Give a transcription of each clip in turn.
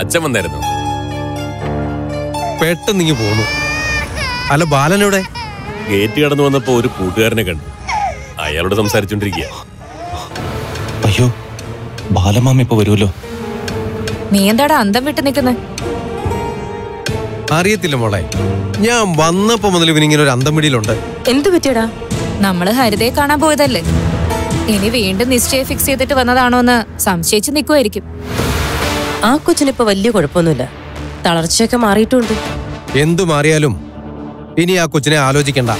അച്ഛൻ വന്നായിരുന്നു പെട്ടെന്ന് ഇങ്ങ് പോന്നു അല്ല ബാലനെവിടെ ഗേറ്റ് കടന്നു വന്നപ്പോ ഒരു കൂട്ടുകാരനെ കണ്ടു അയാളോട് സംസാരിച്ചോണ്ടിരിക്കുക അയ്യോ ബാലമാമ ഇപ്പൊ വരുമല്ലോ നീ എന്താടാ അന്തം വിട്ട് നിൽക്കുന്നേ അറിയത്തില്ല മോളെ ഞാൻ വന്നപ്പോ മുതൽ ഇവനിങ്ങനെ ഒരു അന്തം പിടിയിലുണ്ട് എന്തു പറ്റിയടാ നമ്മള് ഹരിതയെ കാണാൻ പോയതല്ലേ ഇനി വീണ്ടും നിശ്ചയം ഫിക്സ് ചെയ്തിട്ട് വന്നതാണോ എന്ന് സംശയിച്ച് നിൽക്കുമായിരിക്കും ആ കൊച്ചിനിപ്പോ വലിയ കുഴപ്പമൊന്നുമില്ല തളർച്ചയൊക്കെ മാറിയിട്ടുണ്ട് എന്തു മാറിയാലും ഇനി ആ കൊച്ചിനെ ആലോചിക്കണ്ട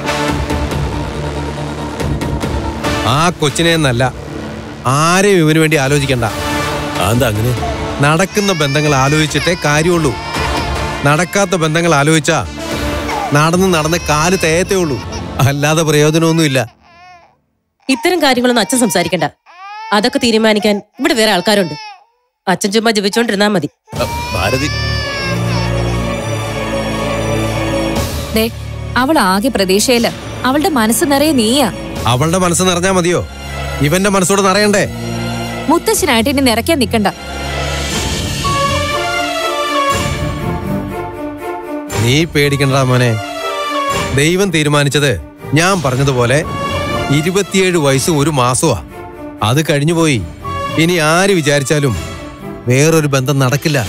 ആ കൊച്ചിനെ എന്നല്ല ആരെയും ഇവന് വേണ്ടി ആലോചിക്കണ്ട അതെന്താ അങ്ങനെ നടക്കുന്ന ബന്ധങ്ങൾ ആലോചിച്ചിട്ടേ കാര്യമുള്ളൂ നടക്കാത്ത ബന്ധങ്ങൾ ആലോചിച്ചാ നടന്ന് നടന്ന് കാല് തേയത്തേ ഉള്ളൂ അല്ലാതെ പ്രയോജനമൊന്നുമില്ല ഇത്തരം കാര്യങ്ങളൊന്നും അച്ഛൻ സംസാരിക്കണ്ട അതൊക്കെ തീരുമാനിക്കാൻ ഇവിടെ വേറെ ആൾക്കാരുണ്ട് അച്ഛൻ ചുമ്മാ ജപിച്ചോണ്ടിരുന്നാ മതി അ, ഭാരതി ദേ അവൾ ആകെ പ്രതീക്ഷയില്ല അവളുടെ മനസ്സ് നിറയെ നീയാ അവളുടെ മനസ്സ് നിറഞ്ഞാ മതിയോ ഇവന്റെ മനസ്സോട് നിറയണ്ടേ മുത്തശ്ശനായിട്ട് ഇനി നിറയ്ക്കാൻ നിൽക്കണ്ട നീ പേടിക്കണ്ട മോനെ ദൈവം തീരുമാനിച്ചത് ഞാൻ പറഞ്ഞതുപോലെ ഇരുപത്തിയേഴ് വയസ്സും ഒരു മാസമാ അത് കഴിഞ്ഞുപോയി ഇനി ആര് വിചാരിച്ചാലും വേറൊരു ബന്ധം നടക്കില്ല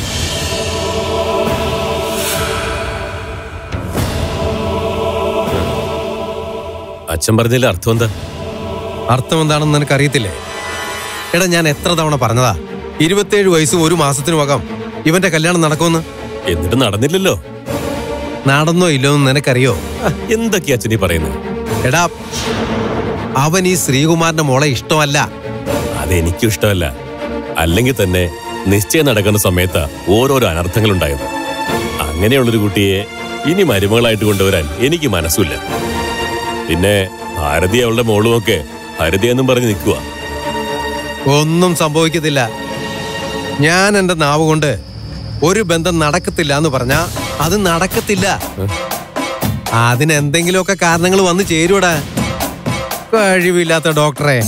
അച്ഛൻ പറഞ്ഞതിൽ അർത്ഥം എന്താ അർത്ഥം എന്താണെന്ന് നിനക്ക് അറിയത്തില്ലേ എടാ ഞാൻ എത്ര തവണ പറഞ്ഞതാ ഇരുപത്തിയേഴ് വയസ്സും ഒരു മാസത്തിനുമകം ഇവന്റെ കല്യാണം നടക്കുമെന്ന് എന്നിട്ട് നടന്നില്ലല്ലോ നടന്നോ ഇല്ലോ എന്ന് നിനക്കറിയോ അ, എന്തൊക്കെയാ അച്ഛൻ ഈ പറയുന്നത് എടാ അവൻ ഈ ശ്രീകുമാറിന്റെ മോളെ ഇഷ്ടമല്ല അതെനിക്കും ഇഷ്ടമല്ല അല്ലെങ്കിൽ തന്നെ നിശ്ചയം നടക്കുന്ന സമയത്ത് ഓരോരോ അനർത്ഥങ്ങൾ ഉണ്ടായത് അങ്ങനെയുള്ളൊരു കുട്ടിയെ ഇനി മരുമകളായിട്ട് കൊണ്ടുവരാൻ എനിക്ക് മനസ്സുമില്ല പിന്നെ ഭാരതി അവളുടെ മോളുമൊക്കെ ഹരിതയെന്നും പറഞ്ഞ് നിൽക്കുക ഒന്നും സംഭവിക്കത്തില്ല ഞാൻ എന്റെ നാവ് കൊണ്ട് ഒരു ബന്ധം നടക്കത്തില്ല എന്ന് പറഞ്ഞാ അത് നടക്കത്തില്ല അതിന് എന്തെങ്കിലുമൊക്കെ കാരണങ്ങൾ വന്നു ചേരൂടാ കഴിവില്ലാത്ത ഡോക്ടറെ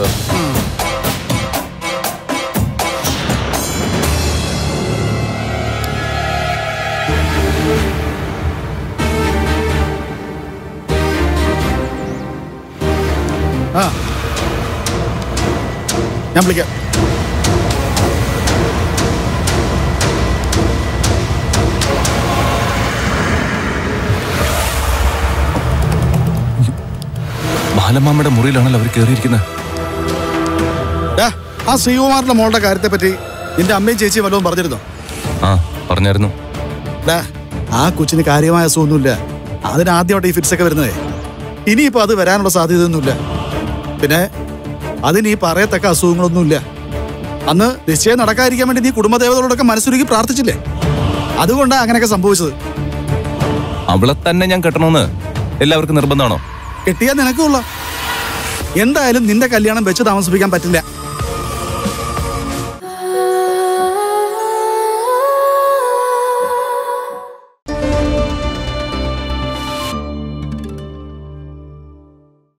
ആ ഞാൻ വിളിക്കാം ബാലമാമയുടെ മുറിയിലാണല്ലോ അവർ കയറിയിരിക്കുന്നത് ഡാ, ആ ശ്രീകുമാറിന്റെ മോളുടെ കാര്യത്തെ പറ്റി നിന്റെ അമ്മയും ചേച്ചിയും വല്ലതും പറഞ്ഞിരുന്നോ ആ പറഞ്ഞായിരുന്നു ഡാ, ആ കൊച്ചിന് കാര്യമായ അസുഖമൊന്നുമില്ല അതിനാദ്യമായിട്ട് ഈ ഫിറ്റ്സ് ഒക്കെ വരുന്നതേ ഇനിയിപ്പോ അത് വരാനുള്ള സാധ്യതയൊന്നുമില്ല പിന്നെ അതിന് ഈ പറയത്തക്ക അസുഖങ്ങളൊന്നുമില്ല അന്ന് നിശ്ചയം നടക്കാതിരിക്കാൻ വേണ്ടി നീ കുടുംബദേവതകളോടൊക്കെ മനസ്സുരുക്കി പ്രാർത്ഥിച്ചില്ലേ അതുകൊണ്ടാണ് അങ്ങനെയൊക്കെ സംഭവിച്ചത് അവളെ തന്നെ ഞാൻ കെട്ടണമെന്ന് എല്ലാവർക്കും നിർബന്ധമാണോ കെട്ടിയാൽ നിനക്കുള്ള എന്തായാലും നിന്റെ കല്യാണം വെച്ച് താമസിപ്പിക്കാൻ പറ്റില്ല